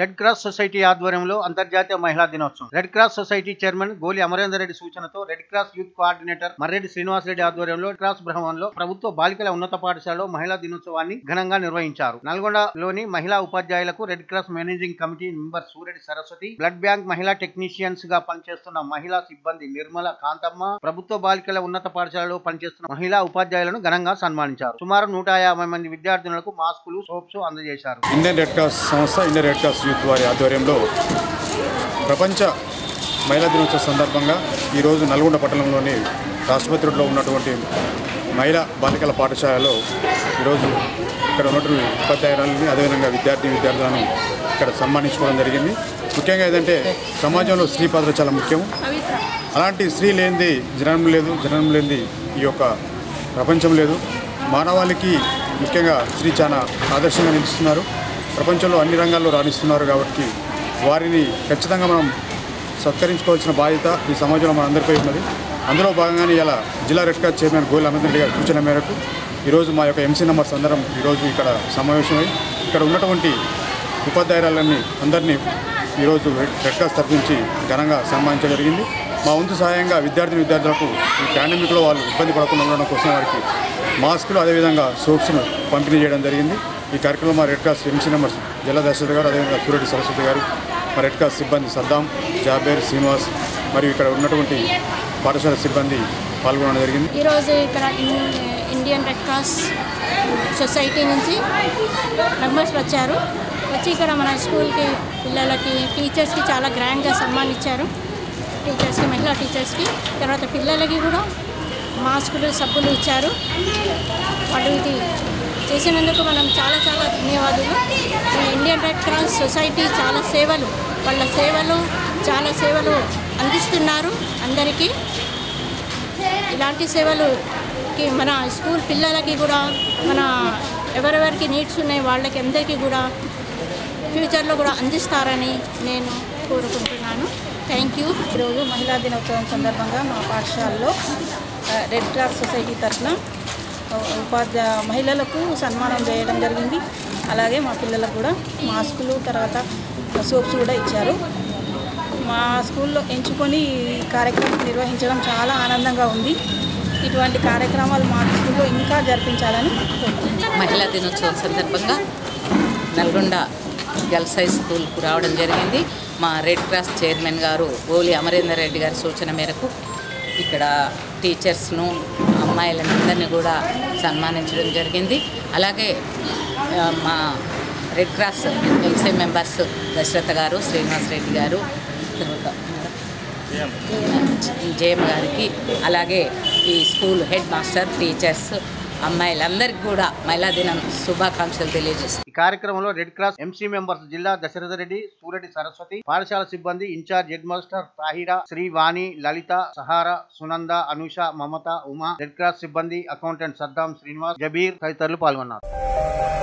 red cross society ఆధ్వర్యంలో అంతర్జాతీయ మహిళా దినోత్సవం red cross society chairman Goli Amarender Reddy సూచనతో red cross youth coordinator Marreddy Srinivas Reddy ఆధ్వర్యంలో రెడ్ క్రాస్ భవన్లో ప్రభుత్వ బాలికల ఉన్నత పాఠశాలలో మహిళా దినోత్సవాన్ని ఘనంగా నిర్వహించారు నల్గొండలోని మహిళా ఉపాధ్యాయులకు red cross managing committee member Sureddy Saraswathi blood bank మహిళా టెక్నీషియన్స్ గా పనిచేస్తున్న మహిళా సిబ్బంది నిర్మల కాంతమ్మ ప్రభుత్వ బాలికల ఉన్నత పాఠశాలలో పనిచేస్తున్న మహిళా ఉపాధ్యాయులను ఘనంగా సన్మానించారు సుమారు నూట యాభై మంది విద్యార్థినులకు మాస్కులు సోప్స్ అందజేశారు ఇండియన్ రెడ్ క్రాస్ సంస్థ ఇండియన్ రెడ్ క్రాస్ యూత్ వారి ఆధ్వర్యంలో ప్రపంచ మహిళా దినోత్సవ సందర్భంగా ఈరోజు నల్గొండ పట్టణంలోని రాష్ట్రపతి రోడ్లో ఉన్నటువంటి మహిళా బాలికల పాఠశాలలో ఈరోజు ఇక్కడ ఉన్నటువంటి ఉపాధ్యాయురాలని అదేవిధంగా విద్యార్థి విద్యార్థులను ఇక్కడ సన్మానించుకోవడం జరిగింది ముఖ్యంగా ఏదంటే సమాజంలో స్త్రీ పాత్ర చాలా ముఖ్యం అలాంటి స్త్రీ లేనిది జననం లేదు జననం లేనిది ఈ యొక్క ప్రపంచం లేదు మానవాళికి ముఖ్యంగా స్త్రీ చాలా ఆదర్శంగా నిలుస్తున్నారు ప్రపంచంలో అన్ని రంగాల్లో రాణిస్తున్నారు కాబట్టి వారిని ఖచ్చితంగా మనం సత్కరించుకోవాల్సిన బాధ్యత ఈ సమాజంలో మన అందరిపై ఉన్నది అందులో భాగంగానే ఇలా జిల్లా red cross chairman Goyal Amarendra Reddy గారి సూచన మేరకు ఈరోజు మా యొక్క ఎంసీ నంబర్స్ అందరం ఈరోజు ఇక్కడ సమావేశమై ఇక్కడ ఉన్నటువంటి ఉపాధ్యాయురాలని అందరినీ ఈరోజు రెడ్ రెడ్ క్రాస్ తరఫు నుంచి ఘనంగా సన్మానించడం జరిగింది మా వంతు సహాయంగా విద్యార్థి విద్యార్థులకు ఈ పాండమిక్లో వాళ్ళు ఇబ్బంది పడకుండా ఉండడం కోసం వారికి మాస్కులు అదేవిధంగా సోప్స్ను పంపిణీ చేయడం జరిగింది ఈ కార్యక్రమంలో మా రెడ్ క్రాస్ ఎంసీ నంబర్స్ జిల్లా దశరథ గారు అదేవిధంగా సూరెడ్డి సరస్వతి గారు మా రెడ్ క్రాస్ సిబ్బంది సద్దాం జాబేర్ శ్రీనివాస్ మరియు ఇక్కడ ఉన్నటువంటి పాఠశాల సిబ్బంది పాల్గొనడం జరిగింది ఈరోజు ఇక్కడ ఇన్- ఇండియన్ రెడ్ క్రాస్ సొసైటీ నుంచి మెంబర్స్ వచ్చారు వచ్చి ఇక్కడ మన స్కూల్కి పిల్లలకి టీచర్స్కి చాలా గ్రాండ్గా సన్మానించారు టీచర్స్కి మహిళా టీచర్స్కి తర్వాత పిల్లలకి కూడా మాస్కులు సబ్బులు ఇచ్చారు వాళ్ళు ఇది చేసినందుకు మనం చాలా చాలా ధన్యవాదాలు ఈ ఇండియన్ రెడ్ క్రాస్ సొసైటీ చాలా సేవలు వాళ్ళ సేవలు చాలా సేవలు అందిస్తున్నారు అందరికీ ఇలాంటి సేవలుకి మన స్కూల్ పిల్లలకి కూడా మన ఎవరెవరికి నీడ్స్ ఉన్నాయి వాళ్ళకి అందరికీ కూడా ఫ్యూచర్లో కూడా అందిస్తారని నేను కోరుకుంటున్నాను థ్యాంక్ యూ ఈరోజు మహిళా దినోత్సవం సందర్భంగా మా పాఠశాలలో ఆ, రెడ్ క్రాస్ సొసైటీ తరఫున ఆ, ఉపాధ్యాయ మహిళలకు సన్మానం చేయడం జరిగింది అలాగే మా పిల్లలకు కూడా మాస్కులు తర్వాత సోప్స్ కూడా ఇచ్చారు మా స్కూల్లో ఎంచుకొని ఈ కార్యక్రమం నిర్వహించడం చాలా ఆనందంగా ఉంది ఇటువంటి కార్యక్రమాలు మా స్కూల్లో ఇంకా జరిపించాలని కోరుకుంటున్నాను మహిళా దినోత్సవం సందర్భంగా నల్గొండ గర్ల్స్ హై స్కూల్కు రావడం జరిగింది మా రెడ్ క్రాస్ చైర్మన్ గారు గోలి అమరేందర్ రెడ్డి గారి సూచన మేరకు ఇక్కడ టీచర్స్ను అమ్మాయిలందరినీ కూడా సన్మానించడం జరిగింది అలాగే ఆ, మా red cross MC members Dasharatha గారు శ్రీనివాస్ రెడ్డి గారు తర్వాత జేఎం గారికి అలాగే ఈ స్కూల్ హెడ్ మాస్టర్ టీచర్స్ అమ్మాయిలందరికీ కూడా మహిళా దినం శుభాకాంక్షలు తెలియజేస్తాను ఈ కార్యక్రమంలో రెడ్ క్రాస్ ఎంసీ మెంబర్స్ జిల్లా దశరథ రెడ్డి సూరెడ్డి సరస్వతి పాఠశాల సిబ్బంది in-charge head master Tahira Srivani Lalitha Sahara Sunanda Anusha Mamata Uma red cross సిబ్బంది అకౌంటెంట్ సద్దాం శ్రీనివాస్ జబీర్ తదితరులు పాల్గొన్నారు